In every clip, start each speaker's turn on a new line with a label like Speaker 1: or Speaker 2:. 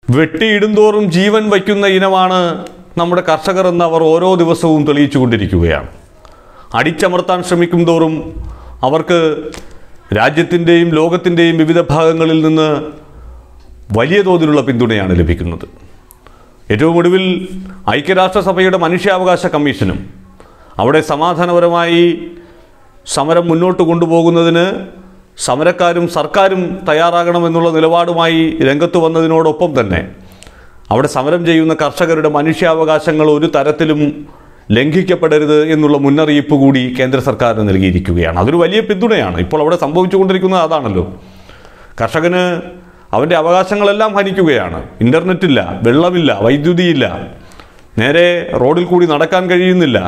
Speaker 1: വെട്ടിയിടുന്തോറും ജീവൻ വയ്ക്കുന്ന ഇനമാണ് നമ്മുടെ കർഷകർ എന്ന് അവർ ഓരോ ദിവസവും തെളിയിച്ചു കൊണ്ടിരിക്കുകയാണ് അടിച്ചമർത്താൻ ശ്രമിക്കും തോറും അവർക്ക് രാജ്യത്തിൻ്റെയും ലോകത്തിൻ്റെയും വിവിധ ഭാഗങ്ങളിൽ നിന്ന് വലിയ തോതിലുള്ള പിന്തുണയാണ് ലഭിക്കുന്നത് ഏറ്റവും ഒടുവിൽ ഐക്യരാഷ്ട്രസഭയുടെ മനുഷ്യാവകാശ കമ്മീഷനും അവിടെ സമാധാനപരമായി സമരം മുന്നോട്ട് കൊണ്ടുപോകുന്നതിന് സമരക്കാരും സർക്കാരും തയ്യാറാകണമെന്നുള്ള നിലപാടുമായി രംഗത്ത് വന്നതിനോടൊപ്പം തന്നെ അവിടെ സമരം ചെയ്യുന്ന കർഷകരുടെ മനുഷ്യാവകാശങ്ങൾ ഒരു തരത്തിലും ലംഘിക്കപ്പെടരുത് എന്നുള്ള മുന്നറിയിപ്പ് കൂടി കേന്ദ്ര സർക്കാരിന് നൽകിയിരിക്കുകയാണ് അതൊരു വലിയ പിന്തുണയാണ് ഇപ്പോൾ അവിടെ സംഭവിച്ചുകൊണ്ടിരിക്കുന്നത് അതാണല്ലോ കർഷകന് അവൻ്റെ അവകാശങ്ങളെല്ലാം ഹനിക്കുകയാണ് ഇൻ്റർനെറ്റില്ല വെള്ളമില്ല വൈദ്യുതിയില്ല നേരെ റോഡിൽ കൂടി നടക്കാൻ കഴിയുന്നില്ല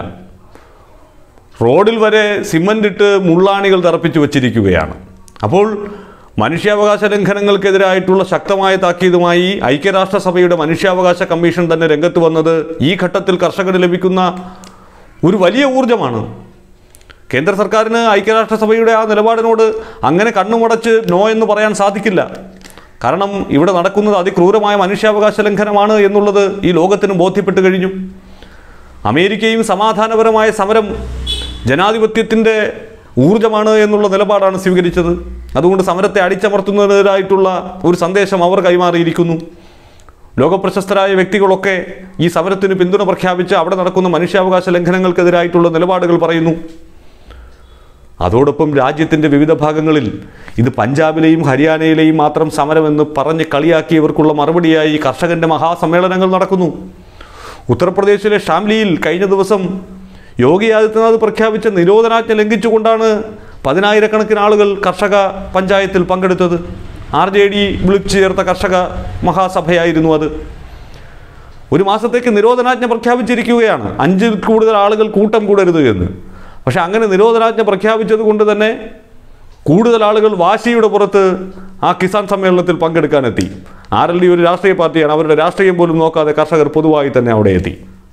Speaker 1: റോഡിൽ വരെ സിമൻ്റ് ഇട്ട് മുള്ളാണികൾ തറപ്പിച്ചു വച്ചിരിക്കുകയാണ് അപ്പോൾ മനുഷ്യാവകാശ ലംഘനങ്ങൾക്കെതിരായിട്ടുള്ള ശക്തമായ താക്കീതുമായി ഐക്യരാഷ്ട്രസഭയുടെ മനുഷ്യാവകാശ കമ്മീഷൻ തന്നെ രംഗത്ത് വന്നത് ഈ ഘട്ടത്തിൽ കർഷകന് ലഭിക്കുന്ന ഒരു വലിയ ഊർജമാണ് കേന്ദ്ര സർക്കാരിന് ഐക്യരാഷ്ട്രസഭയുടെ ആ നിലപാടിനോട് അങ്ങനെ കണ്ണുമടച്ച് നോ എന്ന് പറയാൻ സാധിക്കില്ല കാരണം ഇവിടെ നടക്കുന്നത് അതിക്രൂരമായ മനുഷ്യാവകാശ ലംഘനമാണ് എന്നുള്ളത് ഈ ലോകത്തിന് ബോധ്യപ്പെട്ട് കഴിഞ്ഞു അമേരിക്കയും സമാധാനപരമായ സമരം ജനാധിപത്യത്തിൻ്റെ ഊർജമാണ് എന്നുള്ള നിലപാടാണ് സ്വീകരിച്ചത് അതുകൊണ്ട് സമരത്തെ അടിച്ചമർത്തുന്നതിനായിട്ടുള്ള ഒരു സന്ദേശം അവർ കൈമാറിയിരിക്കുന്നു ലോകപ്രശസ്തരായ വ്യക്തികളൊക്കെ ഈ സമരത്തിന് പിന്തുണ പ്രഖ്യാപിച്ച് അവിടെ നടക്കുന്ന മനുഷ്യാവകാശ ലംഘനങ്ങൾക്കെതിരായിട്ടുള്ള നിലപാടുകൾ പറയുന്നു അതോടൊപ്പം രാജ്യത്തിൻ്റെ വിവിധ ഭാഗങ്ങളിൽ ഇത് പഞ്ചാബിലെയും ഹരിയാനയിലെയും മാത്രം സമരമെന്ന് പറഞ്ഞ് കളിയാക്കിയവർക്കുള്ള മറുപടിയായി കർഷകന്റെ മഹാസമ്മേളനങ്ങൾ നടക്കുന്നു ഉത്തർപ്രദേശിലെ ഷാംലിയിൽ കഴിഞ്ഞ ദിവസം യോഗി ആദിത്യനാഥ് പ്രഖ്യാപിച്ച നിരോധനാജ്ഞ ലംഘിച്ചുകൊണ്ടാണ് പതിനായിരക്കണക്കിന് ആളുകൾ കർഷക പഞ്ചായത്തിൽ പങ്കെടുത്തത് ആർ ജെ ഡി വിളിച്ചു ചേർത്ത കർഷക മഹാസഭയായിരുന്നു അത് ഒരു മാസത്തേക്ക് നിരോധനാജ്ഞ പ്രഖ്യാപിച്ചിരിക്കുകയാണ് അഞ്ചിൽ കൂടുതൽ ആളുകൾ കൂട്ടം കൂടരുത് എന്ന് പക്ഷെ അങ്ങനെ നിരോധനാജ്ഞ പ്രഖ്യാപിച്ചത് കൊണ്ട് തന്നെ കൂടുതൽ ആളുകൾ വാശിയുടെ പുറത്ത് ആ കിസാൻ സമ്മേളനത്തിൽ പങ്കെടുക്കാനെത്തി ആർ എൽ ഡി ഒരു രാഷ്ട്രീയ പാർട്ടിയാണ് അവരുടെ രാഷ്ട്രീയം പോലും നോക്കാതെ കർഷകർ പൊതുവായി തന്നെ അവിടെ എത്തി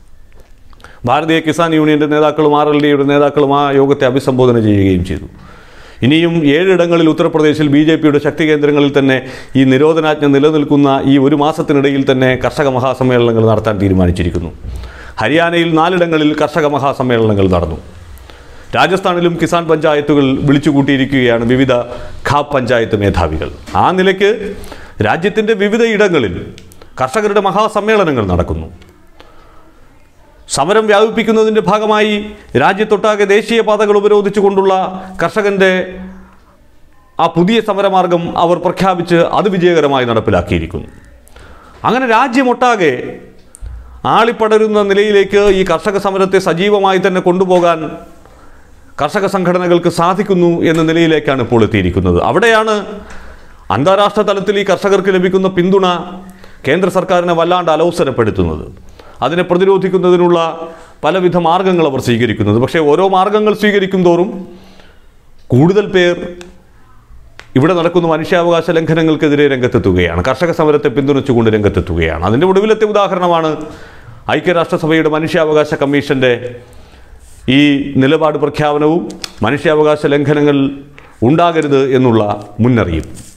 Speaker 1: ഭാരതീയ കിസാൻ യൂണിയൻ്റെ നേതാക്കളും ആർ എൽ ഡിയുടെ നേതാക്കളും ആ യോഗത്തെ അഭിസംബോധന ചെയ്യുകയും ചെയ്തു ഇനിയും ഏഴിടങ്ങളിൽ ഉത്തർപ്രദേശിൽ ബി ജെ പിയുടെ ശക്തി കേന്ദ്രങ്ങളിൽ തന്നെ ഈ നിരോധനാജ്ഞ നിലനിൽക്കുന്ന ഈ ഒരു മാസത്തിനിടയിൽ തന്നെ കർഷക മഹാസമ്മേളനങ്ങൾ നടത്താൻ തീരുമാനിച്ചിരിക്കുന്നു ഹരിയാനയിൽ നാലിടങ്ങളിൽ കർഷക മഹാസമ്മേളനങ്ങൾ നടന്നു രാജസ്ഥാനിലും കിസാൻ പഞ്ചായത്തുകൾ വിളിച്ചുകൂട്ടിയിരിക്കുകയാണ് വിവിധ ഖാപ് പഞ്ചായത്ത് മേധാവികൾ ആ നിലയ്ക്ക് രാജ്യത്തിൻ്റെ വിവിധ ഇടങ്ങളിൽ കർഷകരുടെ മഹാസമ്മേളനങ്ങൾ നടക്കുന്നു സമരം വ്യാപിപ്പിക്കുന്നതിൻ്റെ ഭാഗമായി രാജ്യത്തൊട്ടാകെ ദേശീയപാതകൾ ഉപരോധിച്ചുകൊണ്ടുള്ള കർഷകൻ്റെ ആ പുതിയ സമരമാർഗം അവർ പ്രഖ്യാപിച്ച് അത് വിജയകരമായി നടപ്പിലാക്കിയിരിക്കുന്നു അങ്ങനെ രാജ്യമൊട്ടാകെ ആളിപ്പടരുന്ന നിലയിലേക്ക് ഈ കർഷക സമരത്തെ സജീവമായി തന്നെ കൊണ്ടുപോകാൻ കർഷക സംഘടനകൾക്ക് സാധിക്കുന്നു എന്ന നിലയിലേക്കാണ് ഇപ്പോൾ എത്തിയിരിക്കുന്നത് അവിടെയാണ് അന്താരാഷ്ട്ര തലത്തിൽ ഈ കർഷകർക്ക് ലഭിക്കുന്ന പിന്തുണ കേന്ദ്ര സർക്കാരിനെ വല്ലാണ്ട് അലോസരപ്പെടുത്തുന്നത് അതിനെ പ്രതിരോധിക്കുന്നതിനുള്ള പലവിധ മാർഗങ്ങൾ അവർ സ്വീകരിക്കുന്നത് പക്ഷേ ഓരോ മാർഗങ്ങൾ സ്വീകരിക്കും തോറും കൂടുതൽ പേർ ഇവിടെ നടക്കുന്ന മനുഷ്യാവകാശ ലംഘനങ്ങൾക്കെതിരെ രംഗത്തെത്തുകയാണ് കർഷക സമരത്തെ പിന്തുണച്ചുകൊണ്ട് രംഗത്തെത്തുകയാണ് അതിൻ്റെ ഒടുവിലത്തെ ഉദാഹരണമാണ് ഐക്യരാഷ്ട്രസഭയുടെ മനുഷ്യാവകാശ കമ്മീഷൻ്റെ ഈ നിലപാട് പ്രഖ്യാപനവും മനുഷ്യാവകാശ ലംഘനങ്ങൾ ഉണ്ടാകരുത് എന്നുള്ള മുന്നറിയിപ്പ്